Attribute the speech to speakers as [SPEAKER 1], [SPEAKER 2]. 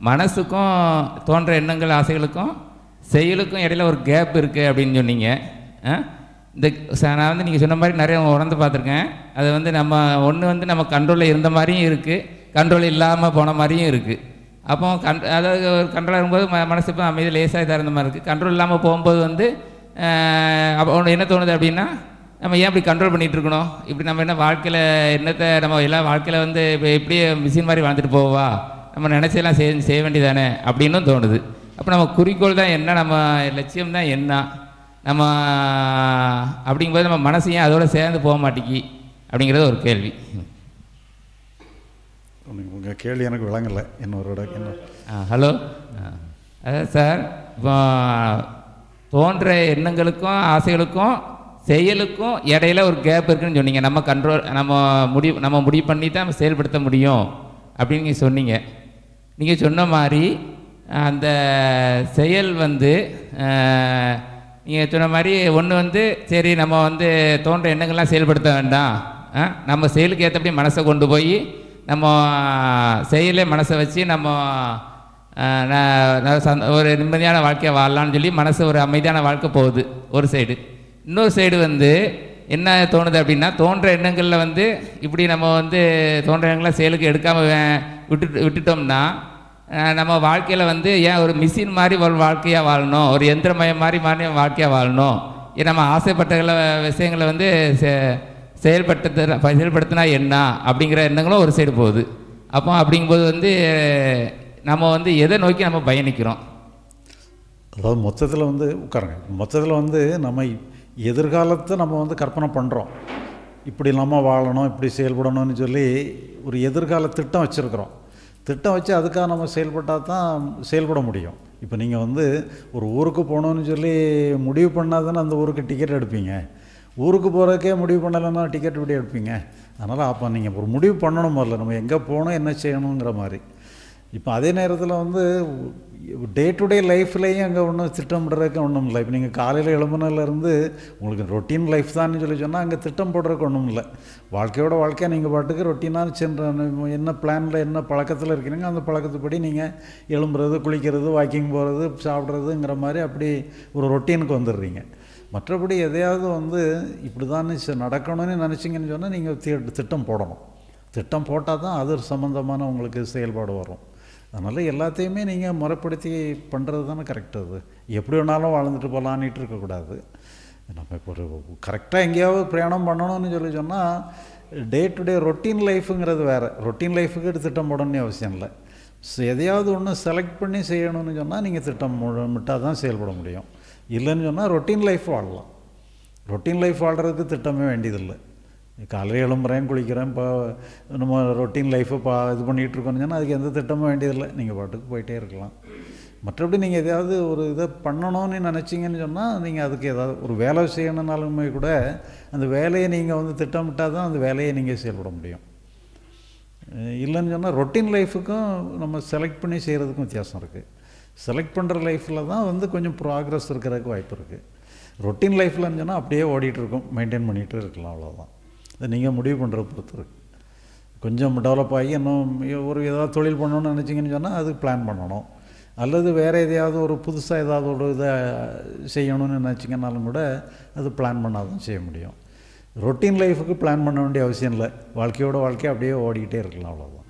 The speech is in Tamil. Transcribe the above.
[SPEAKER 1] மனசுக்கும் தோன்ற எண்ணங்கள் ஆசைகளுக்கும் செயலுக்கும் இடையில ஒரு கேப் இருக்குது அப்படின்னு சொன்னீங்க ஆ? இந்த ச- நான் வந்து நீங்கள் சொன்ன மாதிரி நிறைய உணர்ந்து பார்த்துருக்கேன் அது வந்து நம்ம ஒன்று வந்து நம்ம கண்ட்ரோலில் இருந்த மாதிரியும் இருக்குது கண்ட்ரோல் இல்லாமல் போன மாதிரியும் இருக்குது அப்போ கண் அதாவது ஒரு கண்ட்ரோல் இருக்கும்போது ம மனசு இப்போ அமைதி லேசாக இதாக இருந்த மாதிரி இருக்குது கண்ட்ரோல் இல்லாமல் போகும்போது வந்து ஆஹ், அப்போ ஒன்று என்ன தோணுது அப்படின்னா நம்ம ஏன் இப்படி கண்ட்ரோல் பண்ணிகிட்டு இருக்கணும் இப்படி நம்ம என்ன வாழ்க்கையில் என்னத்தை நம்ம எல்லாம் வாழ்க்கையில் வந்து இப்போ இப்படியே மிஷின் மாதிரி வாழ்ந்துட்டு போவா நம்ம நினச்செல்லாம் செய்ய செய்ய வேண்டியதானே அப்படின்னும் தோணுது அப்போ நம்ம குறிக்கோள் தான் என்ன நம்ம லட்சியம் தான் என்ன நம்ம அப்படிங்கும்போது நம்ம மனசு ஏன் அதோட சேர்ந்து போக மாட்டேங்கி அப்படிங்கிறது ஒரு கேள்வி
[SPEAKER 2] உங்கள் கேள்வி எனக்கு விளங்கலை இன்னொரு என்ன
[SPEAKER 1] ஆ ஹலோ ஆ. அதான் சார் இப்போ தோன்ற எண்ணங்களுக்கும் ஆசைகளுக்கும் செயலுக்கும் இடையில ஒரு கேப் இருக்குன்னு சொன்னீங்க நம்ம கண்ட்ரோல் நம்ம முடிவு நம்ம முடிவு பண்ணி தான் நம்ம செயல்படுத்த முடியும் அப்படின்னு நீங்கள் சொன்னீங்க நீங்கள் சொன்ன மாதிரி அந்த செயல் வந்து நீங்கள் சொன்ன மாதிரி ஒன்று வந்து சரி நம்ம வந்து தோன்ற எண்ணங்கள்லாம் செயல்படுத்த வேண்டாம் ஆ, நம்ம செயலுக்கு ஏற்றபடி மனசை கொண்டு போய் நம்ம செயலே மனசை வச்சு நம்ம ஆஹ், ந- ந- சந்த- ஒரு நிம்மதியான வாழ்க்கையை வாழலாம்னு சொல்லி மனசு ஒரு அமைதியான வாழ்க்கை போகுது ஒரு சைடு இன்னொரு சைடு வந்து என்ன தோணுது அப்படின்னா தோன்ற எண்ணங்களில் வந்து இப்படி நம்ம வந்து தோன்ற எண்ணங்களை செயலுக்கு எடுக்காமல் விட்டுட்டு விட்டுட்டோம்னா ஆஹ், நம்ம வாழ்க்கையில் வந்து ஏன் ஒரு மிஷின் மாதிரி ஒரு வாழ்க்கையாக வாழணும் ஒரு எந்திரமயம் மாதிரி மாதிரி வாழ்க்கையாக வாழணும் ஏன் நம்ம ஆசைப்பட்ட விஷயங்களை வந்து செ- செயல்படுத்த செயல்படுத்தினா என்ன அப்படிங்கிற எண்ணங்களும் ஒரு சைடு போகுது அப்போ அப்படிங்கும்போது வந்து நம்ம வந்து எதை நோக்கி நம்ம பயணிக்கிறோம்
[SPEAKER 2] அதாவது மொத்தத்தில் வந்து உட்காருங்க மொத்தத்தில் வந்து நம்ம எதிர்காலத்தை நம்ம வந்து கற்பனை பண்ணுறோம் இப்படி நம்ம வாழணும் இப்படி செயல்படணும்னு சொல்லி ஒரு எதிர்கால திட்டம் வச்சுருக்குறோம் திட்டம் வச்சு அதுக்காக நம்ம செயல்பட்டால் தான் செயல்பட முடியும் இப்போ நீங்கள் வந்து ஒரு ஊருக்கு போகணுன்னு சொல்லி முடிவு பண்ணால் தானே அந்த ஊருக்கு டிக்கெட் எடுப்பீங்க ஊருக்கு போகிறதுக்கே முடிவு பண்ணலைன்னா டிக்கெட் இப்படி எடுப்பீங்க அதனால் அப்போ நீங்கள் ஒரு முடிவு பண்ணணும் முதல்ல நம்ம எங்கே போகணும் என்ன செய்யணுங்கிற மாதிரி இப்போ அதே நேரத்தில் வந்து டே டு டே லைஃப்லேயும் அங்கே ஒன்றும் திட்டமிடுறதுக்கு ஒன்றும் இல்லை இப்போ நீங்கள் காலையில் எழும்புனதுலேருந்து உங்களுக்கு ரொட்டீன் லைஃப் தான் சொல்லி சொன்னால் அங்கே திட்டம் போடுறதுக்கு ஒன்றும் இல்லை வாழ்க்கையோட வாழ்க்கையை நீங்கள் பாட்டுக்கு ரொட்டீனாக சென்ற என்ன பிளானில் என்ன பழக்கத்தில் இருக்கிறீங்க அந்த பழக்கத்துப்படி நீங்கள் எழும்புறது குளிக்கிறது வாக்கிங் போகிறது சாப்பிட்றதுங்கிற மாதிரி அப்படி ஒரு ரொட்டீனுக்கு வந்துடுறீங்க மற்றபடி எதையாவது வந்து இப்படி தான் நடக்கணும்னு நினச்சிங்கன்னு சொன்னால் நீங்கள் திட்டம் போடணும் திட்டம் போட்டால் தான் அது சம்மந்தமான உங்களுக்கு செயல்பாடு வரும் அதனால் எல்லாத்தையுமே நீங்கள் முறைப்படுத்தி பண்ணுறது தானே கரெக்டு அது எப்படி வேணாலும் வாழ்ந்துட்டு போகலான்ட்டு இருக்கக்கூடாது நம்ம இப்போ ஒரு கரெக்டாக எங்கேயாவது பிரயாணம் பண்ணணும்னு சொல்லி சொன்னால் டே டு டே ரொட்டீன் லைஃபுங்கிறது வேறு ரொட்டீன் லைஃபுக்கு திட்டம் போடணும்னு அவசியம் இல்லை ச- எதையாவது ஒன்று செலக்ட் பண்ணி செய்யணும்னு சொன்னால் நீங்கள் திட்டம் முழுமிட்டால் தான் செயல்பட முடியும் இல்லைன்னு சொன்னால் ரொட்டீன் லைஃப் வாழலாம் ரொட்டீன் லைஃப் வாழ்கிறதுக்கு திட்டமே வேண்டியதில்லை காலையில் எழும்புறேன் குளிக்கிறேன் இப்போ நம்ம ரொட்டீன் லைஃப்பை பா இது பண்ணிகிட்டு இருக்கோம்னு சொன்னால் அதுக்கு எந்த திட்டமும் வேண்டியதில்லை நீங்கள் பாட்டுக்கு போயிட்டே இருக்கலாம் மற்றபடி நீங்கள் எதையாவது ஒரு இதை பண்ணணும்னு நினச்சிங்கன்னு சொன்னால் நீங்கள் அதுக்கு ஏதாவது ஒரு வேலை செய்யணுன்னாலுமே கூட அந்த வேலையை நீங்கள் வந்து திட்டமிட்டால் தான் அந்த வேலையை நீங்கள் செயல்பட முடியும் அஹ் இல்லைன்னு சொன்னால் ரொட்டீன் லைஃபுக்கும் நம்ம செலக்ட் பண்ணி செய்கிறதுக்கும் வித்தியாசம் இருக்குது செலக்ட் பண்ணுற லைஃப்பில் தான் வந்து கொஞ்சம் ப்ராக்ரஸ் இருக்கிறதுக்கு வாய்ப்பு இருக்குது ரொட்டீன் லைஃப்லன்னு சொன்னால் அப்படியே ஓடிட்டு இருக்கும் மெயின்டைன் பண்ணிகிட்டு இருக்கலாம் அவ்வளோதான் அது நீங்கள் முடிவு பண்ணுற பொறுத்து இருக்கு கொஞ்சம் டெவலப் ஆகி இன்னும் ஒரு ஏதாவது தொழில் பண்ணணும்னு நினச்சிங்கன்னு சொன்னால் அது பிளான் பண்ணணும் அல்லது வேறு எதையாவது ஒரு புதுசாக ஏதாவது ஒரு இதை செய்யணும்னு நினச்சிங்கனாலும் கூட அது பிளான் பண்ணால் தான் செய்ய முடியும் ரொட்டீன் லைஃபுக்கு பிளான் பண்ண வேண்டிய அவசியம் இல்லை வாழ்க்கையோட வாழ்க்கை அப்படியே ஓடிக்கிட்டே இருக்கலாம் அவ்வளோதான்